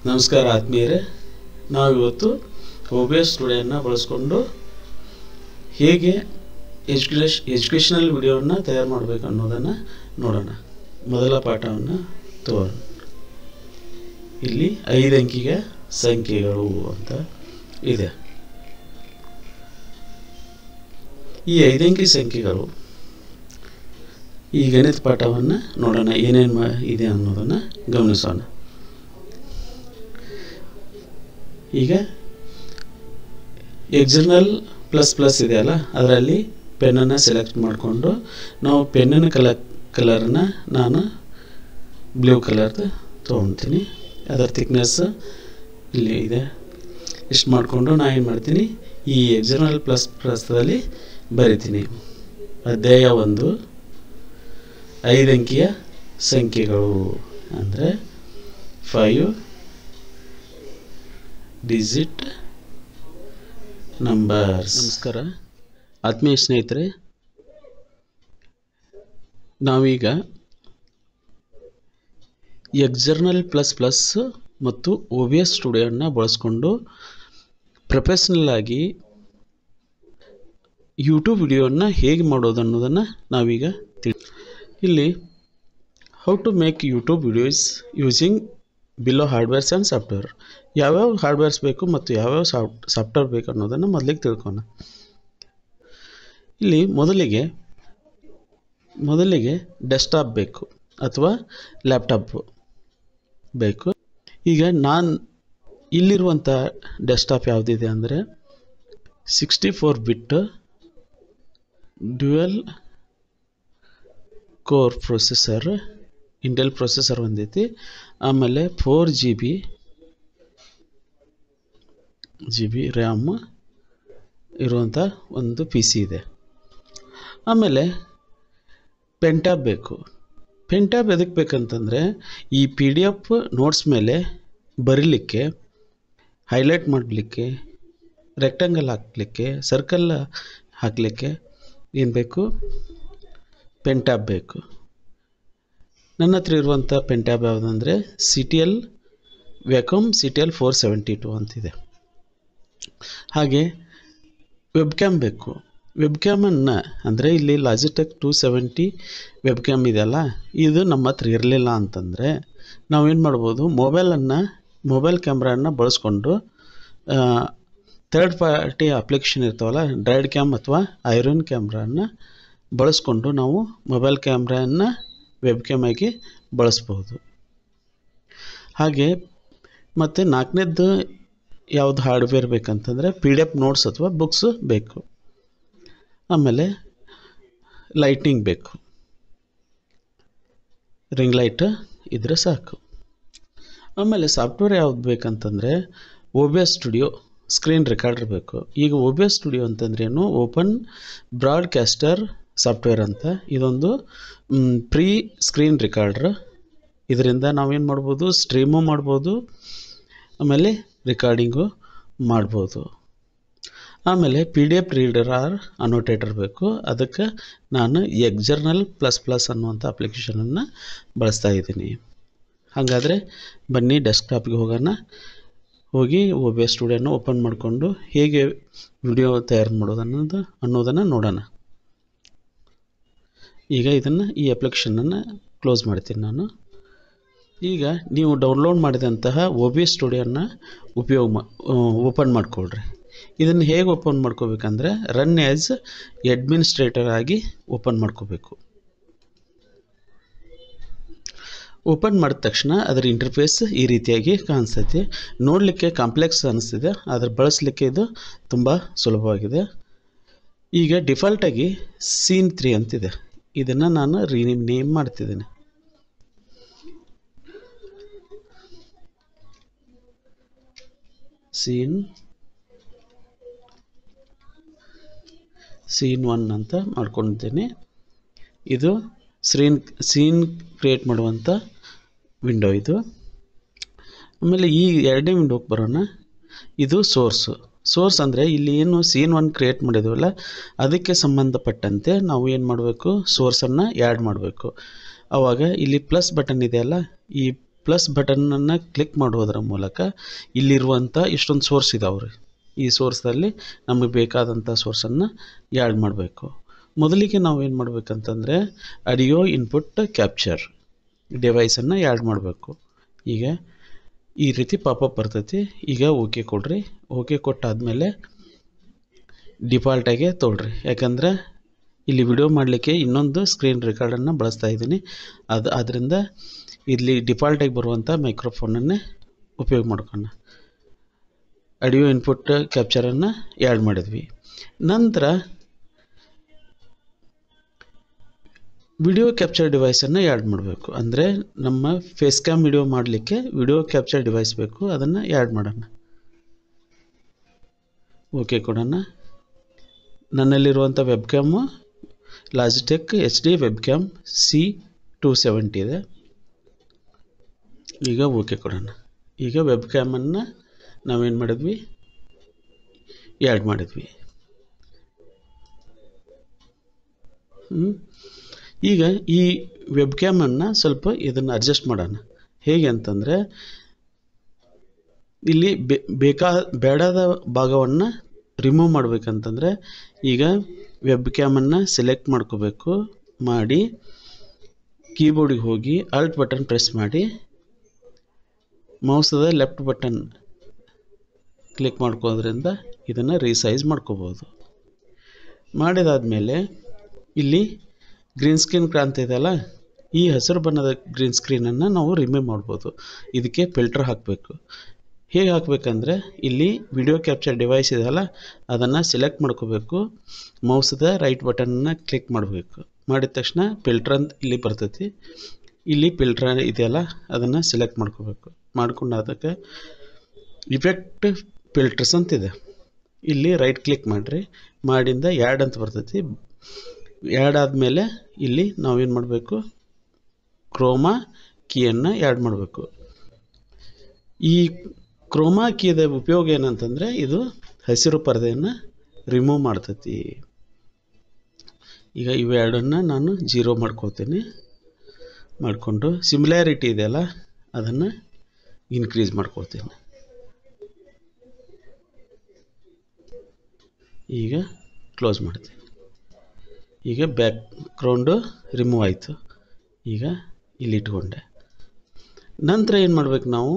ನಮಸ್ಕಾರ ಆತ್ಮೀಯರೇ ನಾವಿವತ್ತು ಒ ಬಿ ಎಸ್ ಸ್ಟುಡಿಯೋನ ಬಳಸ್ಕೊಂಡು ಹೇಗೆ ಎಜುಕೇಶ್ ಎಜುಕೇಷನಲ್ ವಿಡಿಯೋವನ್ನು ತಯಾರು ಮಾಡಬೇಕು ಅನ್ನೋದನ್ನು ನೋಡೋಣ ಮೊದಲ ಪಾಠವನ್ನು ತೋರೋಣ ಇಲ್ಲಿ ಐದು ಅಂಕಿಗೆ ಸಂಖ್ಯೆಗಳು ಅಂತ ಇದೆ ಈ ಐದಂಕಿ ಸಂಖ್ಯೆಗಳು ಈ ಗಣಿತ ಪಾಠವನ್ನು ನೋಡೋಣ ಏನೇನು ಮಾ ಇದೆ ಅನ್ನೋದನ್ನು ಗಮನಿಸೋಣ ಈಗ ಎಕ್ಸರ್ನಲ್ ಪ್ಲಸ್ ಪ್ಲಸ್ ಇದೆಯಲ್ಲ ಅದರಲ್ಲಿ ಪೆನ್ನನ್ನು ಸೆಲೆಕ್ಟ್ ಮಾಡಿಕೊಂಡು ನಾವು ಪೆನ್ನಿನ ಕಲ ಕಲರನ್ನ ನಾನು ಬ್ಲೂ ಕಲರ್ದು ತೊಗೊಳ್ತೀನಿ ಅದರ ಥಿಕ್ನೆಸ್ ಇಲ್ಲಿ ಇದೆ ಇಷ್ಟು ಮಾಡಿಕೊಂಡು ನಾನು ಏನು ಮಾಡ್ತೀನಿ ಈ ಎಕ್ಸರ್ನಲ್ ಪ್ಲಸ್ ಪ್ಲಸ್ದಲ್ಲಿ ಬರಿತೀನಿ ಅಧ್ಯಾಯ ಒಂದು ಐದು ಅಂಕಿಯ ಸಂಖ್ಯೆಗಳು ಅಂದರೆ ಫೈವ್ ಡಿಜಿಟ್ ನಂಬರ್ಸ್ ನಮಸ್ಕಾರ ಆತ್ಮೀಯ ಸ್ನೇಹಿತರೆ ನಾವೀಗ ಎಕ್ಸರ್ನಲ್ ಪ್ಲಸ್ ಪ್ಲಸ್ ಮತ್ತು ಒ ಬಿ ಎಸ್ ಸ್ಟುಡಿಯೋನ ಬಳಸ್ಕೊಂಡು ಪ್ರೊಫೆಷ್ನಲ್ ಆಗಿ ಯೂಟ್ಯೂಬ್ ವಿಡಿಯೋನ ಹೇಗೆ ಮಾಡೋದು ಅನ್ನೋದನ್ನು ನಾವೀಗ ತಿಳಿ ಇಲ್ಲಿ how to make YouTube videos using below hardwares and software ಯಾವ್ಯಾವ ಹಾರ್ಡ್ವೇರ್ಸ್ ಬೇಕು ಮತ್ತು ಯಾವ್ಯಾವ ಸಾಫ್ಟ್ ಸಾಫ್ಟ್ವೇರ್ ಬೇಕು ಅನ್ನೋದನ್ನು ಮೊದಲಿಗೆ ತಿಳ್ಕೊಣ ಇಲ್ಲಿ ಮೊದಲಿಗೆ ಮೊದಲಿಗೆ ಡೆಸ್ಕ್ಟಾಪ್ ಬೇಕು ಅಥವಾ ಲ್ಯಾಪ್ಟಾಪ್ ಬೇಕು ಈಗ ನಾನು ಇಲ್ಲಿರುವಂಥ ಡೆಸ್ಕ್ಟಾಪ್ ಯಾವುದಿದೆ ಅಂದರೆ sixty four bit dual core processor Intel processor ಒಂದೈತಿ ಆಮೇಲೆ four G B G B RAM ಇರುವಂಥ ಒಂದು ಪಿ ಸಿ ಇದೆ ಆಮೇಲೆ ಪೆಂಟ್ಯಾಬ್ ಬೇಕು ಪೆಂಟ್ಯಾಬ್ ಎದಕ್ಕೆ ಬೇಕಂತಂದರೆ ಈ ಪಿ ಡಿ ಎಫ್ ನೋಟ್ಸ್ ಮೇಲೆ ಬರೀಲಿಕ್ಕೆ ಹೈಲೈಟ್ ಮಾಡಲಿಕ್ಕೆ ರೆಕ್ಟಾಂಗಲ್ ಹಾಕಲಿಕ್ಕೆ ಸರ್ಕಲ್ ಹಾಕಲಿಕ್ಕೆ ಏನು ಬೇಕು ಪೆಂಟ್ಯಾಬ್ ಬೇಕು ನನ್ನ ಹತ್ರ ಇರುವಂಥ ಪೆಂಟ್ಯಾಬ್ ಯಾವುದಂದರೆ C T L Wacom C T L four seventy two ಅಂತಿದೆ ಹಾಗೆ ವೆಬ್ ಕ್ಯಾಮ್ ಬೇಕು ವೆಬ್ ಕ್ಯಾಮನ್ನು ಅಂದರೆ ಇಲ್ಲಿ Logitech two seventy web cam ಇದೆಯಲ್ಲ ಇದು ನಮ್ಮ ಹತ್ರ ಇರಲಿಲ್ಲ ಅಂತಂದರೆ ನಾವೇನು ಮಾಡ್ಬೋದು ಮೊಬೈಲನ್ನು ಮೊಬೈಲ್ ಕ್ಯಾಮ್ರಾನ ಬಳಸ್ಕೊಂಡು ಥರ್ಡ್ ಪಾರ್ಟಿ ಅಪ್ಲಿಕೇಶನ್ ಇರ್ತಾವಲ್ಲ ಡ್ರೈಡ್ ಕ್ಯಾಮ್ ಅಥವಾ ಐರನ್ ಕ್ಯಾಮ್ರಾನ ಬಳಸ್ಕೊಂಡು ನಾವು ಮೊಬೈಲ್ ಕ್ಯಾಮ್ರಾನ ವೆಬ್ ಕ್ಯಾಮ್ ಆಗಿ ಬಳಸ್ಬೋದು ಹಾಗೆ ಮತ್ತು ನಾಲ್ಕನೇದ್ದು ಯಾವುದು ಹಾರ್ಡ್ವೇರ್ ಬೇಕಂತಂದರೆ ಪಿ ಡಿ ಎಫ್ ನೋಟ್ಸ್ ಅಥವಾ ಬುಕ್ಸು ಬೇಕು ಆಮೇಲೆ ಲೈಟಿಂಗ್ ಬೇಕು ರಿಂಗ್ ಲೈಟ್ ಇದ್ರೆ ಸಾಕು ಆಮೇಲೆ ಸಾಫ್ಟ್ವೇರ್ ಯಾವ್ದು ಬೇಕಂತಂದರೆ O B S studio screen recorder ಬೇಕು ಈಗ ಒ ಬಿ ಎಸ್ ಸ್ಟುಡಿಯೋ ಅಂತಂದ್ರೇನು ಓಪನ್ ಬ್ರಾಡ್ಕ್ಯಾಸ್ಟರ್ ಸಾಫ್ಟ್ವೇರ್ ಅಂತ ಇದೊಂದು ಪ್ರೀ ಸ್ಕ್ರೀನ್ ರೆಕಾರ್ಡ್ರ್ ಇದರಿಂದ ನಾವೇನು ಮಾಡ್ಬೋದು ಸ್ಟ್ರೀಮು ಮಾಡ್ಬೋದು ಆಮೇಲೆ ರೆಕಾರ್ಡಿಂಗು ಮಾಡ್ಬೋದು ಆಮೇಲೆ P D F reader or annotator ಬೇಕು ಅದಕ್ಕೆ ನಾನು ಎಕ್ಸರ್ನಲ್ ಪ್ಲಸ್ ಪ್ಲಸ್ ಅನ್ನುವಂಥ ಅಪ್ಲಿಕೇಶನನ್ನು ಬಳಸ್ತಾ ಇದ್ದೀನಿ ಹಾಗಾದರೆ ಬನ್ನಿ ಡೆಸ್ಕ್ಟಾಪ್ಗೆ ಹೋಗೋಣ ಹೋಗಿ ಒ ಬಿ ಎಸ್ ಸ್ಟುಡಿಯೋನ ಓಪನ್ ಮಾಡಿಕೊಂಡು ಹೇಗೆ ವಿಡಿಯೋ ತಯಾರು ಮಾಡೋದು ಅನ್ನೋದು ಅನ್ನೋದನ್ನು ನೋಡೋಣ ಈಗ ಇದನ್ನು ಈ ಅಪ್ಲಿಕೇಶನನ್ನು ಕ್ಲೋಸ್ ಮಾಡ್ತೀನಿ ನಾನು ಈಗ ನೀವು ಡೌನ್ಲೋಡ್ ಮಾಡಿದಂತಹ ಒ ಬಿ ಎಸ್ ಸ್ಟುಡಿಯೋನ ಉಪಯೋಗ ಮಾ ಓಪನ್ ಮಾಡಿಕೊಳ್ರಿ ಇದನ್ನು ಹೇಗೆ ಓಪನ್ ಮಾಡ್ಕೋಬೇಕಂದ್ರೆ ರನ್ ಆ್ಯಸ್ ಅಡ್ಮಿನಿಸ್ಟ್ರೇಟರ್ ಆಗಿ ಓಪನ್ ಮಾಡ್ಕೋಬೇಕು ಓಪನ್ ಮಾಡಿದ ತಕ್ಷಣ ಅದರ ಇಂಟರ್ಫೇಸ್ ಈ ರೀತಿಯಾಗಿ ಕಾಣಿಸ್ತೈತಿ ನೋಡಲಿಕ್ಕೆ ಕಾಂಪ್ಲೆಕ್ಸ್ ಅನಿಸ್ತಿದೆ ಆದರೆ ಬಳಸಲಿಕ್ಕೆ ಇದು ತುಂಬ ಸುಲಭವಾಗಿದೆ ಈಗ ಡಿಫಾಲ್ಟಾಗಿ ಸೀನ್ ತ್ರೀ ಅಂತಿದೆ ಇದನ್ನು ನಾನು ರೀನೇಮ್ ನೇಮ್ ಮಾಡ್ತಿದ್ದೇನೆ ಸೀನ್ ಸೀನ್ ಒನ್ ಅಂತ ಮಾಡ್ಕೊಂಡಿದ್ದೇನೆ ಇದು ಸ್ಕ್ರೀನ್ ಸೀನ್ ಕ್ರಿಯೇಟ್ ಮಾಡುವಂಥ ವಿಂಡೋ ಇದು ಆಮೇಲೆ ಈ ಎರಡನೇ ವಿಂಡೋಗೆ ಬರೋಣ ಇದು ಸೋರ್ಸು ಸೋರ್ಸ್ ಅಂದರೆ ಇಲ್ಲಿ ಏನು ಸೀನ್ ಒನ್ ಕ್ರಿಯೇಟ್ ಮಾಡಿದ್ವಲ್ಲ ಅದಕ್ಕೆ ಸಂಬಂಧಪಟ್ಟಂತೆ ನಾವು ಏನು ಮಾಡಬೇಕು ಸೋರ್ಸನ್ನು ಆ್ಯಡ್ ಮಾಡಬೇಕು ಆವಾಗ ಇಲ್ಲಿ ಪ್ಲಸ್ ಬಟನ್ ಇದೆಯಲ್ಲ ಈ ಪ್ಲಸ್ ಬಟನನ್ನು ಕ್ಲಿಕ್ ಮಾಡೋದರ ಮೂಲಕ ಇಲ್ಲಿರುವಂಥ ಇಷ್ಟೊಂದು ಸೋರ್ಸ್ ಇದಾವೆ ರೀ ಈ ಸೋರ್ಸ್ದಲ್ಲಿ ನಮಗೆ ಬೇಕಾದಂಥ ಸೋರ್ಸನ್ನು ಆ್ಯಡ್ ಮಾಡಬೇಕು ಮೊದಲಿಗೆ ನಾವು ಏನು ಮಾಡ್ಬೇಕಂತಂದರೆ ಆಡಿಯೋ ಇನ್ಪುಟ್ ಕ್ಯಾಪ್ಚರ್ ಡಿವೈಸನ್ನು ಆ್ಯಡ್ ಮಾಡಬೇಕು ಈಗ ಈ ರೀತಿ ಪಾಪಪ್ ಬರ್ತೈತಿ ಈಗ ಓಕೆ ಕೊಡ್ರಿ ಓಕೆ ಕೊಟ್ಟಾದಮೇಲೆ ಡಿಫಾಲ್ಟಾಗೆ ತೊಗೊಳ್ರಿ ಯಾಕಂದ್ರೆ ಇಲ್ಲಿ ವಿಡಿಯೋ ಮಾಡಲಿಕ್ಕೆ ಇನ್ನೊಂದು ಸ್ಕ್ರೀನ್ ರೆಕಾರ್ಡನ್ನು ಬಳಸ್ತಾ ಇದ್ದೀನಿ ಅದು ಆದ್ದರಿಂದ ಇಲ್ಲಿ ಡಿಫಾಲ್ಟಾಗಿ ಬರುವಂಥ ಮೈಕ್ರೋಫೋನನ್ನೇ ಉಪಯೋಗ ಮಾಡ್ಕೋಣ ಆಡಿಯೋ ಇನ್ಪುಟ್ ಕ್ಯಾಪ್ಚರನ್ನು ಆ್ಯಡ್ ಮಾಡಿದ್ವಿ ನಂತರ ವಿಡಿಯೋ ಕ್ಯಾಪ್ಚರ್ ಡಿವೈಸನ್ನು ಆ್ಯಡ್ ಮಾಡಬೇಕು ಅಂದರೆ ನಮ್ಮ ಫೇಸ್ ಕ್ಯಾಮ್ ವಿಡಿಯೋ ಮಾಡಲಿಕ್ಕೆ ವಿಡಿಯೋ ಕ್ಯಾಪ್ಚರ್ ಡಿವೈಸ್ ಬೇಕು ಅದನ್ನು ಆ್ಯಡ್ ಮಾಡೋಣ ಓಕೆ ಕೊಡೋಣ ನನ್ನಲ್ಲಿರುವಂಥ web cam Logitech H D web cam C two seventy ಇದೆ ಈಗ ಓಕೆ ಕೊಡೋಣ ಈಗ ವೆಬ್ ಕ್ಯಾಮನ್ನು ನಾವೇನು ಮಾಡಿದ್ವಿ ಆ್ಯಡ್ ಮಾಡಿದ್ವಿ ಹ್ಞೂ ಈಗ ಈ ವೆಬ್ ಕ್ಯಾಮನ್ನು ಸ್ವಲ್ಪ ಇದನ್ನು ಅಡ್ಜಸ್ಟ್ ಮಾಡೋಣ ಹೇಗೆ ಅಂತಂದರೆ ಇಲ್ಲಿ ಬೆ ಬೇಕಾ ಬೇಡದ ಭಾಗವನ್ನು ರಿಮೂವ್ ಮಾಡಬೇಕಂತಂದರೆ ಈಗ ವೆಬ್ ಕ್ಯಾಮನ್ನು ಸೆಲೆಕ್ಟ್ ಮಾಡ್ಕೋಬೇಕು ಮಾಡಿ ಕೀಬೋರ್ಡಿಗೆ ಹೋಗಿ ಅಲ್ಟ್ ಬಟನ್ ಪ್ರೆಸ್ ಮಾಡಿ ಮೌಸದ ಲೆಫ್ಟ್ ಬಟನ್ ಕ್ಲಿಕ್ ಮಾಡ್ಕೋದ್ರಿಂದ ಇದನ್ನು ರೀಸೈಜ್ ಮಾಡ್ಕೋಬೋದು ಮಾಡಿದಾದಮೇಲೆ ಇಲ್ಲಿ ಗ್ರೀನ್ ಸ್ಕ್ರೀನ್ ಕ್ರಾಂತಿ ಇದೆಯಲ್ಲ ಈ ಹಸಿರು ಬಣ್ಣದ ಗ್ರೀನ್ ಸ್ಕ್ರೀನನ್ನು ನಾವು ರಿಮೂವ್ ಮಾಡ್ಬೋದು ಇದಕ್ಕೆ ಫಿಲ್ಟರ್ ಹಾಕಬೇಕು ಹೇಗೆ ಹಾಕಬೇಕಂದ್ರೆ ಇಲ್ಲಿ ವಿಡಿಯೋ ಕ್ಯಾಪ್ಚರ್ ಡಿವೈಸ್ ಇದೆಯಲ್ಲ ಅದನ್ನು ಸೆಲೆಕ್ಟ್ ಮಾಡ್ಕೋಬೇಕು ಮೌಸದ ರೈಟ್ ಬಟನ್ನ ಕ್ಲಿಕ್ ಮಾಡಬೇಕು ಮಾಡಿದ ತಕ್ಷಣ ಫಿಲ್ಟರ್ ಅಂತ ಇಲ್ಲಿ ಬರ್ತೈತಿ ಇಲ್ಲಿ ಫಿಲ್ಟರ್ ಇದೆಯಲ್ಲ ಅದನ್ನು ಸೆಲೆಕ್ಟ್ ಮಾಡ್ಕೋಬೇಕು ಮಾಡ್ಕೊಂಡು ಅದಕ್ಕೆ ಇಫೆಕ್ಟ್ ಫಿಲ್ಟರ್ಸ್ ಅಂತಿದೆ ಇಲ್ಲಿ ರೈಟ್ ಕ್ಲಿಕ್ ಮಾಡಿರಿ ಮಾಡಿಂದ ಯಾಡ್ ಅಂತ ಬರ್ತೈತಿ ಆ್ಯಡ್ ಆದಮೇಲೆ ಇಲ್ಲಿ ನಾವೇನು ಮಾಡಬೇಕು ಕ್ರೋಮಾ ಕೀಯನ್ನು ಆ್ಯಡ್ ಮಾಡಬೇಕು ಈ ಕ್ರೋಮಾ ಕೀದ ಉಪಯೋಗ ಏನಂತಂದರೆ ಇದು ಹಸಿರು ಪರದೆಯನ್ನು ರಿಮೂವ್ ಮಾಡ್ತೈತಿ ಈಗ ಇವೆರಡನ್ನು ನಾನು ಜೀರೋ ಮಾಡ್ಕೋತೀನಿ ಮಾಡಿಕೊಂಡು ಸಿಮಿಲ್ಯಾರಿಟಿ ಇದೆಯಲ್ಲ ಅದನ್ನು ಇನ್ಕ್ರೀಸ್ ಮಾಡ್ಕೋತೀನಿ ಈಗ ಕ್ಲೋಸ್ ಮಾಡ್ತೀನಿ ಈಗ ಬ್ಯಾಕ್ ಗ್ರೌಂಡು ರಿಮೂವ್ ಆಯಿತು ಈಗ ಇಲ್ಲಿ ಇಟ್ಕೊಂಡೆ ನಂತರ ಏನು ಮಾಡ್ಬೇಕು ನಾವು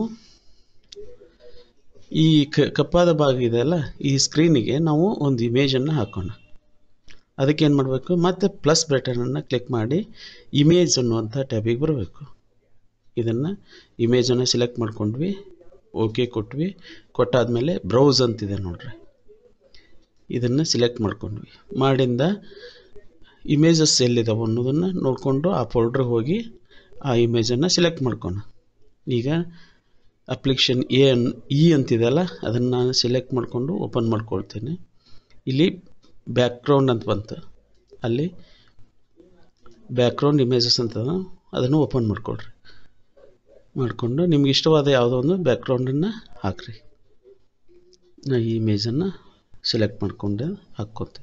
ಈ ಕ ಕಪ್ಪಾದ ಭಾಗ ಇದೆಯಲ್ಲ ಈ ಸ್ಕ್ರೀನಿಗೆ ನಾವು ಒಂದು ಇಮೇಜನ್ನು ಹಾಕೋಣ ಅದಕ್ಕೆ ಏನು ಮಾಡಬೇಕು ಮತ್ತೆ ಪ್ಲಸ್ ಬಟನನ್ನು ಕ್ಲಿಕ್ ಮಾಡಿ ಇಮೇಜ್ ಅನ್ನುವಂಥ ಟ್ಯಾಬಿಗೆ ಬರಬೇಕು ಇದನ್ನು ಇಮೇಜನ್ನು ಸೆಲೆಕ್ಟ್ ಮಾಡ್ಕೊಂಡ್ವಿ ಓಕೆ ಕೊಟ್ವಿ ಕೊಟ್ಟಾದಮೇಲೆ ಬ್ರೌಸ್ ಅಂತಿದೆ ನೋಡ್ರಿ ಇದನ್ನು ಸೆಲೆಕ್ಟ್ ಮಾಡ್ಕೊಂಡ್ವಿ ಮಾಡಿಂದ ಇಮೇಜಸ್ ಎಲ್ಲಿದ್ದಾವೆ ಅನ್ನೋದನ್ನು ನೋಡಿಕೊಂಡು ಆ ಫೋಲ್ಡ್ರಿಗೆ ಹೋಗಿ ಆ ಇಮೇಜನ್ನು ಸೆಲೆಕ್ಟ್ ಮಾಡ್ಕೋಣ ಈಗ ಅಪ್ಲಿಕೇಶನ್ ಎ ಅನ್ ಇ ಅಂತಿದೆಯಲ್ಲ ಅದನ್ನು ನಾನು ಸೆಲೆಕ್ಟ್ ಮಾಡಿಕೊಂಡು ಓಪನ್ ಮಾಡ್ಕೊಳ್ತೀನಿ ಇಲ್ಲಿ ಬ್ಯಾಕ್ಗ್ರೌಂಡ್ ಅಂತ ಬಂತು ಅಲ್ಲಿ ಬ್ಯಾಕ್ಗ್ರೌಂಡ್ ಇಮೇಜಸ್ ಅಂತ ಅದನ್ನು ಓಪನ್ ಮಾಡ್ಕೊಳ್ರಿ ಮಾಡಿಕೊಂಡು ನಿಮ್ಗೆ ಇಷ್ಟವಾದ ಯಾವುದೋ ಒಂದು ಬ್ಯಾಕ್ಗ್ರೌಂಡನ್ನು ಹಾಕ್ರಿ ನಾ ಈ ಇಮೇಜನ್ನು ಸೆಲೆಕ್ಟ್ ಮಾಡ್ಕೊಂಡು ಹಾಕ್ಕೊತೀನಿ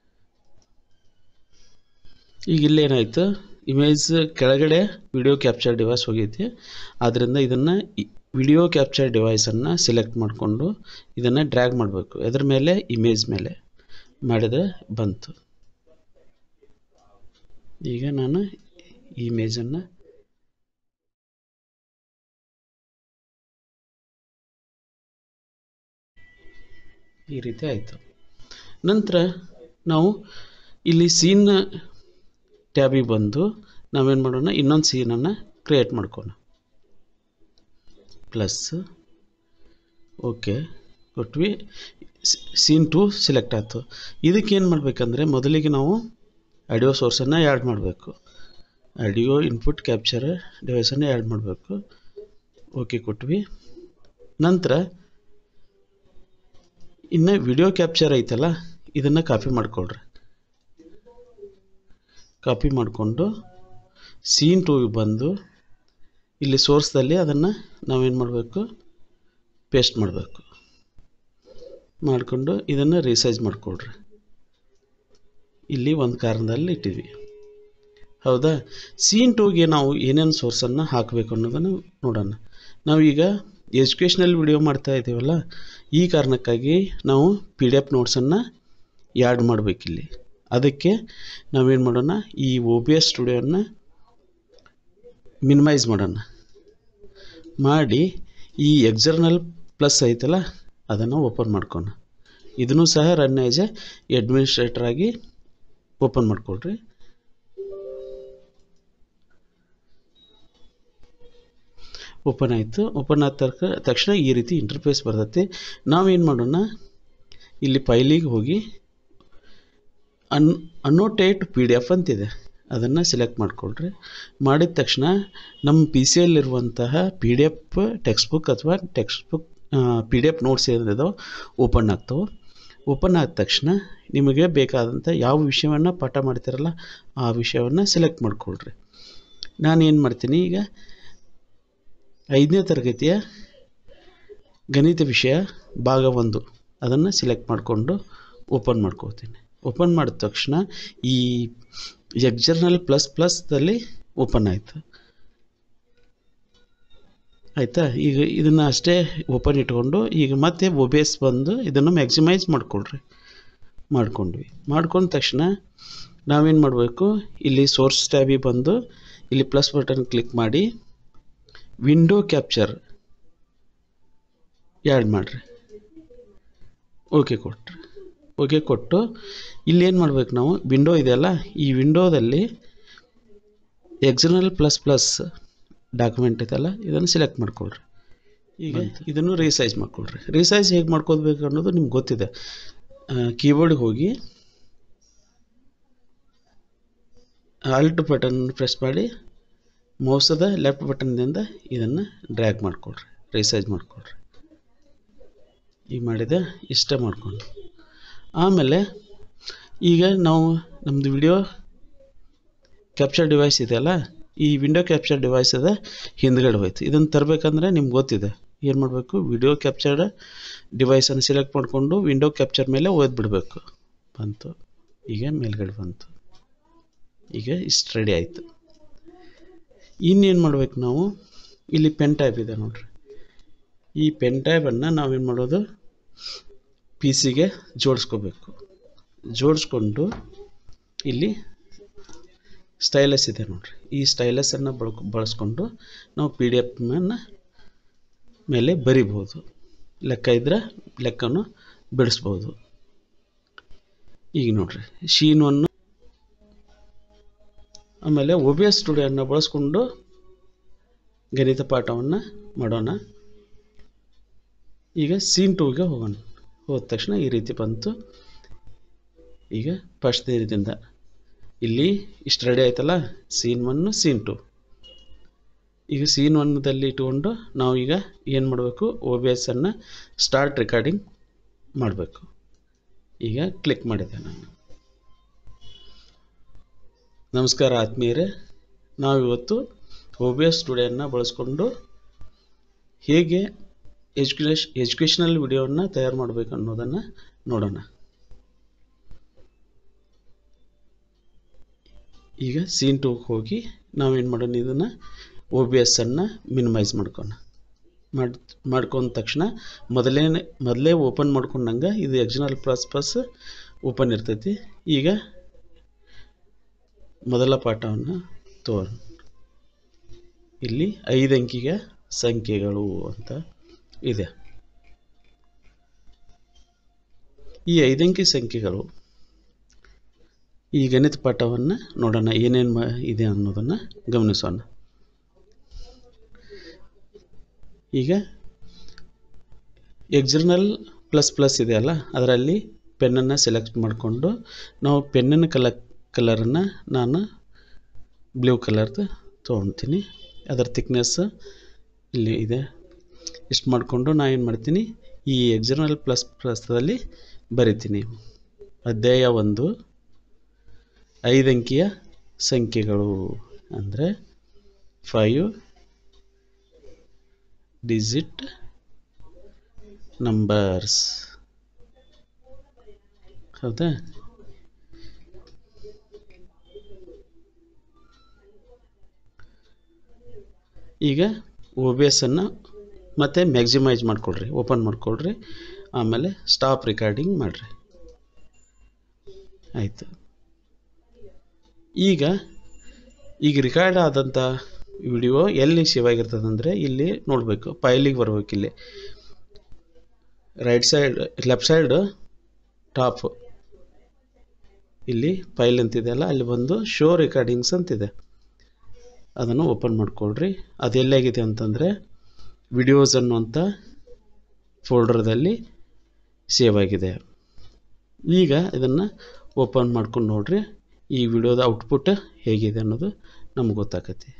ಈಗ ಇಲ್ಲೇನಾಯಿತು ಇಮೇಜ್ ಕೆಳಗಡೆ ವಿಡಿಯೋ ಕ್ಯಾಪ್ಚರ್ ಡಿವೈಸ್ ಹೋಗೈತಿ ಆದ್ದರಿಂದ ಇದನ್ನು ವಿಡಿಯೋ ಕ್ಯಾಪ್ಚರ್ ಡಿವೈಸನ್ನು ಸೆಲೆಕ್ಟ್ ಮಾಡಿಕೊಂಡು ಇದನ್ನು ಡ್ರ್ಯಾಗ್ ಮಾಡಬೇಕು ಎದ್ರ ಮೇಲೆ ಇಮೇಜ್ ಮೇಲೆ ಮಾಡಿದರೆ ಬಂತು ಈಗ ನಾನು ಈ ಇಮೇಜನ್ನು ಈ ರೀತಿ ಆಯಿತು ನಂತರ ನಾವು ಇಲ್ಲಿ ಸೀನ್ ಟ್ಯಾಬಿಗೆ ಬಂದು ನಾವೇನು ಮಾಡೋಣ ಇನ್ನೊಂದು ಸೀನನ್ನು ಕ್ರಿಯೇಟ್ ಮಾಡ್ಕೋಣ ಪ್ಲಸ್ ಓಕೆ ಕೊಟ್ವಿ ಸೀನ್ ಟು ಸೆಲೆಕ್ಟ್ ಆಯಿತು ಇದಕ್ಕೆ ಏನು ಮಾಡಬೇಕಂದ್ರೆ ಮೊದಲಿಗೆ ನಾವು ಆಡಿಯೋ ಸೋರ್ಸನ್ನು ಆ್ಯಡ್ ಮಾಡಬೇಕು ಆಡಿಯೋ ಇನ್ಪುಟ್ ಕ್ಯಾಪ್ಚರ್ ಡಿವೈಸನ್ನು ಆ್ಯಡ್ ಮಾಡಬೇಕು ಓಕೆ ಕೊಟ್ವಿ ನಂತರ ಇನ್ನು ವಿಡಿಯೋ ಕ್ಯಾಪ್ಚರ್ ಐತಲ್ಲ ಇದನ್ನು ಕಾಪಿ ಮಾಡಿಕೊಳ್ರಿ ಕಾಪಿ ಮಾಡಿಕೊಂಡು ಸೀನ್ ಟೂಗೆ ಬಂದು ಇಲ್ಲಿ ಸೋರ್ಸ್ದಲ್ಲಿ ಅದನ್ನು ನಾವೇನು ಮಾಡಬೇಕು ಪೇಸ್ಟ್ ಮಾಡಬೇಕು ಮಾಡಿಕೊಂಡು ಇದನ್ನು ರೀಸೈಜ್ ಮಾಡಿಕೊಡ್ರಿ ಇಲ್ಲಿ ಒಂದು ಕಾರಣದಲ್ಲಿ ಇಟ್ಟಿದ್ವಿ ಹೌದಾ ಸೀನ್ ಟೂಗೆ ನಾವು ಏನೇನು ಸೋರ್ಸನ್ನು ಹಾಕಬೇಕು ಅನ್ನೋದನ್ನು ನೋಡೋಣ ನಾವೀಗ ಎಜುಕೇಷ್ನಲ್ ವಿಡಿಯೋ ಮಾಡ್ತಾ ಇದ್ದೀವಲ್ಲ ಈ ಕಾರಣಕ್ಕಾಗಿ ನಾವು ಪಿ ಡಿ ಎಫ್ ನೋಟ್ಸನ್ನು ಆ್ಯಡ್ ಮಾಡಬೇಕಿಲ್ಲಿ ಅದಕ್ಕೆ ನಾವೇನು ಮಾಡೋಣ ಈ ಒ ಬಿ ಎಸ್ ಸ್ಟುಡಿಯೋನ ಮಿನಿಮೈಸ್ ಮಾಡೋಣ ಮಾಡಿ ಈ ಎಕ್ಸರ್ನಲ್ ಪ್ಲಸ್ ಐತಲ್ಲ ಅದನ್ನು ಓಪನ್ ಮಾಡ್ಕೋಣ ಇದನ್ನು ಸಹ ರನ್ ಆ್ಯಸ್ ಎ ಅಡ್ಮಿನಿಸ್ಟ್ರೇಟರ್ ಆಗಿ ಓಪನ್ ಮಾಡ್ಕೊಳ್ರಿ ಓಪನ್ ಆಯಿತು ಓಪನ್ ಆದ ತರ್ಕ ತಕ್ಷಣ ಈ ರೀತಿ ಇಂಟರ್ಫೇಸ್ ಬರ್ತೈತಿ ನಾವೇನು ಮಾಡೋಣ ಇಲ್ಲಿ ಫೈಲಿಗೆ ಹೋಗಿ an annotate P D F ಅಂತಿದೆ ಅದನ್ನು ಸೆಲೆಕ್ಟ್ ಮಾಡಿಕೊಳ್ರಿ ಮಾಡಿದ ತಕ್ಷಣ ನಮ್ಮ ಪಿ ಸಿ ಯಲ್ಲಿರುವಂತಹ P D F text book ಅಥವಾ text book P D F notes ಏನಿದಾವೆ ಓಪನ್ ಆಗ್ತವೆ ಓಪನ್ ಆದ ತಕ್ಷಣ ನಿಮಗೆ ಬೇಕಾದಂಥ ಯಾವ ವಿಷಯವನ್ನು ಪಾಠ ಮಾಡ್ತೀರಲ್ಲ ಆ ವಿಷಯವನ್ನು ಸೆಲೆಕ್ಟ್ ಮಾಡಿಕೊಳ್ರಿ ನಾನು ಏನು ಮಾಡ್ತೀನಿ ಈಗ ಐದನೇ ತರಗತಿಯ ಗಣಿತ ವಿಷಯ ಭಾಗ ಒಂದು ಅದನ್ನು ಸೆಲೆಕ್ಟ್ ಮಾಡಿಕೊಂಡು ಓಪನ್ ಮಾಡ್ಕೋತೀನಿ ಓಪನ್ ಮಾಡಿದ ತಕ್ಷಣ ಈ ಎಕ್ಸರ್ನಲ್ ಪ್ಲಸ್ ಪ್ಲಸ್ದಲ್ಲಿ ಓಪನ್ ಆಯಿತು ಆಯಿತಾ ಈಗ ಇದನ್ನು ಅಷ್ಟೇ ಓಪನ್ ಇಟ್ಕೊಂಡು ಈಗ ಮತ್ತೆ ಒ ಬಿ ಎಸ್ ಬಂದು ಇದನ್ನು ಮ್ಯಾಕ್ಸಿಮೈಸ್ ಮಾಡಿಕೊಳ್ರಿ ಮಾಡ್ಕೊಂಡ್ವಿ ಮಾಡ್ಕೊಂಡ ತಕ್ಷಣ ನಾವೇನು ಮಾಡಬೇಕು ಇಲ್ಲಿ ಸೋರ್ಸ್ ಟ್ಯಾಬಿಗೆ ಬಂದು ಇಲ್ಲಿ ಪ್ಲಸ್ ಬಟನ್ ಕ್ಲಿಕ್ ಮಾಡಿ ವಿಂಡೋ ಕ್ಯಾಪ್ಚರ್ ಆ್ಯಡ್ ಮಾಡಿರಿ ಓಕೆ ಕೊಟ್ರಿ ಓಕೆ ಕೊಟ್ಟು ಇಲ್ಲಿ ಏನು ಮಾಡ್ಬೇಕು ನಾವು ವಿಂಡೋ ಇದೆಯಲ್ಲ ಈ ವಿಂಡೋದಲ್ಲಿ ಎಕ್ಸರ್ನಲ್ ಪ್ಲಸ್ ಪ್ಲಸ್ ಡಾಕ್ಯುಮೆಂಟ್ ಇದೆಯಲ್ಲ ಇದನ್ನು ಸೆಲೆಕ್ಟ್ ಮಾಡ್ಕೊಳ್ರಿ ಈಗ ಇದನ್ನು ರೀಸೈಜ್ ಮಾಡ್ಕೊಳ್ರಿ ರೀಸೈಜ್ ಹೇಗೆ ಮಾಡ್ಕೋಬೇಕು ಅನ್ನೋದು ನಿಮ್ಗೆ ಗೊತ್ತಿದೆ ಕೀಬೋರ್ಡ್ಗೆ ಹೋಗಿ ಆಲ್ಟ್ ಬಟನ್ ಪ್ರೆಸ್ ಮಾಡಿ ಮೌಸದ ಲೆಫ್ಟ್ ಬಟನ್ನಿಂದ ಇದನ್ನು ಡ್ರ್ಯಾಗ್ ಮಾಡಿಕೊಳ್ರಿ ರೀಸೈಜ್ ಮಾಡಿಕೊಳ್ರಿ ಈಗ ಮಾಡಿದೆ ಇಷ್ಟ ಮಾಡಿಕೊಂಡು ಆಮೇಲೆ ಈಗ ನಾವು ನಮ್ಮದು ವಿಡಿಯೋ ಕ್ಯಾಪ್ಚರ್ ಡಿವೈಸ್ ಇದೆಯಲ್ಲ ಈ ವಿಂಡೋ ಕ್ಯಾಪ್ಚರ್ ಡಿವೈಸ್ ಅದ ಹಿಂದ್ಗಡೆ ಹೋಯ್ತು ಇದನ್ನು ತರಬೇಕಂದ್ರೆ ನಿಮ್ಗೆ ಗೊತ್ತಿದೆ ಏನು ಮಾಡಬೇಕು ವಿಡಿಯೋ ಕ್ಯಾಪ್ಚರ್ಡ್ ಡಿವೈಸನ್ನು ಸೆಲೆಕ್ಟ್ ಮಾಡಿಕೊಂಡು ವಿಂಡೋ ಕ್ಯಾಪ್ಚರ್ ಮೇಲೆ ಓದ್ಬಿಡಬೇಕು ಬಂತು ಈಗ ಮೇಲ್ಗಡೆ ಬಂತು ಈಗ ಇಷ್ಟು ರೆಡಿ ಆಯಿತು ಇನ್ನೇನು ಮಾಡ್ಬೇಕು ನಾವು ಇಲ್ಲಿ ಪೆನ್ ಟೈಪ್ ಇದೆ ನೋಡ್ರಿ ಈ ಪೆನ್ ಟೈಪನ್ನು ನಾವೇನು ಮಾಡೋದು ಪಿ ಸಿಗೆ ಜೋಡಿಸ್ಕೋಬೇಕು ಜೋಡಿಸ್ಕೊಂಡು ಇಲ್ಲಿ ಸ್ಟೈಲಸ್ ಇದೆ ನೋಡ್ರಿ ಈ ಸ್ಟೈಲಸನ್ನು ಬಳಕ್ ಬಳಸ್ಕೊಂಡು ನಾವು ಪಿ ಡಿ ಎಫ್ನ ಮೇಲೆ ಬರಿಬೋದು ಲೆಕ್ಕ ಇದ್ದರೆ ಲೆಕ್ಕನು ಬಿಡಿಸ್ಬೋದು ಈಗ ನೋಡ್ರಿ ಶೀನ್ ಒನ್ನು ಆಮೇಲೆ ಒ ಬಿ ಎಸ್ ಸ್ಟುಡಿಯೋನ ಬಳಸ್ಕೊಂಡು ಗಣಿತ ಪಾಠವನ್ನು ಮಾಡೋಣ ಈಗ ಸೀನ್ ಟೂಗೆ ಹೋಗೋಣ ಹೋದ ತಕ್ಷಣ ಈ ರೀತಿ ಬಂತು ಈಗ ಫಸ್ಟ್ ರೀತಿಯಿಂದ ಇಲ್ಲಿ ಇಷ್ಟು ರೆಡಿ ಆಯ್ತಲ್ಲ ಸೀನ್ ಒನ್ನು ಸೀನ್ ಟು ಈಗ ಸೀನ್ ಒನ್ದಲ್ಲಿ ಇಟ್ಕೊಂಡು ನಾವು ಈಗ ಏನು ಮಾಡಬೇಕು ಒ ಬಿ ಎಸ್ಸನ್ನು ಸ್ಟಾರ್ಟ್ ರೆಕಾರ್ಡಿಂಗ್ ಮಾಡಬೇಕು ಈಗ ಕ್ಲಿಕ್ ಮಾಡಿದೆ ನಾನು ನಮಸ್ಕಾರ ಆತ್ಮೀಯರೇ ನಾವಿವತ್ತು ಒ ಬಿ ಎಸ್ ಸ್ಟುಡಿಯೋನ ಬಳಸ್ಕೊಂಡು ಹೇಗೆ ಎಜುಕೇಶ್ ಎಜುಕೇಷನಲ್ ವಿಡಿಯೋವನ್ನು ತಯಾರು ಮಾಡಬೇಕು ಅನ್ನೋದನ್ನು ನೋಡೋಣ ಈಗ ಸೀನ್ ಟೂಗೆ ಹೋಗಿ ನಾವೇನು ಮಾಡೋಣ ಇದನ್ನು ಒ ಬಿ ಎಸ್ಸನ್ನು ಮಿನಿಮೈಸ್ ಮಾಡ್ಕೋಣ ಮಾಡಿ ಮಾಡ್ಕೊಂಡ ತಕ್ಷಣ ಮೊದಲೇ ಮೊದಲೇ ಓಪನ್ ಮಾಡ್ಕೊಂಡಂಗೆ ಇದು ಎಕ್ಸನಲ್ ಪ್ಲಸ್ ಪ್ಲಸ್ ಓಪನ್ ಇರ್ತೈತಿ ಈಗ ಮೊದಲ ಪಾಠವನ್ನು ತೋರ್ ಇಲ್ಲಿ ಐದು ಅಂಕಿಗೆ ಸಂಖ್ಯೆಗಳು ಅಂತ ಇದೆ ಈ ಐದಂಕಿ ಸಂಖ್ಯೆಗಳು ಈ ಗಣಿತ ಪಾಠವನ್ನು ನೋಡೋಣ ಏನೇನು ಮ ಇದೆ ಅನ್ನೋದನ್ನು ಗಮನಿಸೋಣ ಈಗ ಎಕ್ಸರ್ನಲ್ ಪ್ಲಸ್ ಪ್ಲಸ್ ಇದೆಯಲ್ಲ ಅದರಲ್ಲಿ ಪೆನ್ನನ್ನು ಸೆಲೆಕ್ಟ್ ಮಾಡಿಕೊಂಡು ನಾವು ಪೆನ್ನಿನ ಕಲ ಕಲರನ್ನು ನಾನು ಬ್ಲೂ ಕಲರ್ದು ತೊಗೊಳ್ತೀನಿ ಅದರ ಥಿಕ್ನೆಸ್ ಇಲ್ಲಿ ಇದೆ ಇಷ್ಟು ಮಾಡಿಕೊಂಡು ನಾನು ಏನು ಮಾಡ್ತೀನಿ ಈ ಎಕ್ಸರ್ನಲ್ ಪ್ಲಸ್ ಪ್ಲಸ್ದಲ್ಲಿ ಬರಿತೀನಿ ಅಧ್ಯಾಯ ಒಂದು ಐದಂಕಿಯ ಸಂಖ್ಯೆಗಳು ಅಂದರೆ ಫೈವ್ ಡಿಜಿಟ್ ನಂಬರ್ಸ್ ಹೌದಾ ಈಗ ಒ ಬಿ ಎಸ್ಸನ್ನು ಮತ್ತೆ ಮ್ಯಾಕ್ಸಿಮೈಸ್ ಮಾಡ್ಕೊಳ್ರಿ ಓಪನ್ ಮಾಡ್ಕೊಳ್ರಿ ಆಮೇಲೆ ಸ್ಟಾಪ್ ರೆಕಾರ್ಡಿಂಗ್ ಮಾಡಿರಿ ಆಯಿತು ಈಗ ಈಗ ರೆಕಾರ್ಡ್ ಆದಂಥ ವಿಡಿಯೋ ಎಲ್ಲಿ ಸೇವ್ ಆಗಿರ್ತದೆ ಅಂದರೆ ಇಲ್ಲಿ ನೋಡಬೇಕು ಫೈಲಿಗೆ ಬರ್ಬೇಕು ಇಲ್ಲಿ right side left side top ಇಲ್ಲಿ ಫೈಲ್ ಅಂತಿದೆಯಲ್ಲ ಅಲ್ಲಿ ಬಂದು ಶೋ ರೆಕಾರ್ಡಿಂಗ್ಸ್ ಅಂತಿದೆ ಅದನ್ನು ಓಪನ್ ಮಾಡ್ಕೊಳ್ರಿ ಅದು ಎಲ್ಲಾಗಿದೆ ಅಂತಂದರೆ ವಿಡಿಯೋಸ್ ಅನ್ನುವಂಥ ಫೋಲ್ಡರ್ದಲ್ಲಿ ಸೇವ್ ಆಗಿದೆ ಈಗ ಇದನ್ನು ಓಪನ್ ಮಾಡ್ಕೊಂಡು ನೋಡ್ರಿ ಈ ವಿಡಿಯೋದ ಔಟ್ಪುಟ್ ಹೇಗಿದೆ ಅನ್ನೋದು ನಮ್ಗೆ ಗೊತ್ತಾಗತ್ತೆ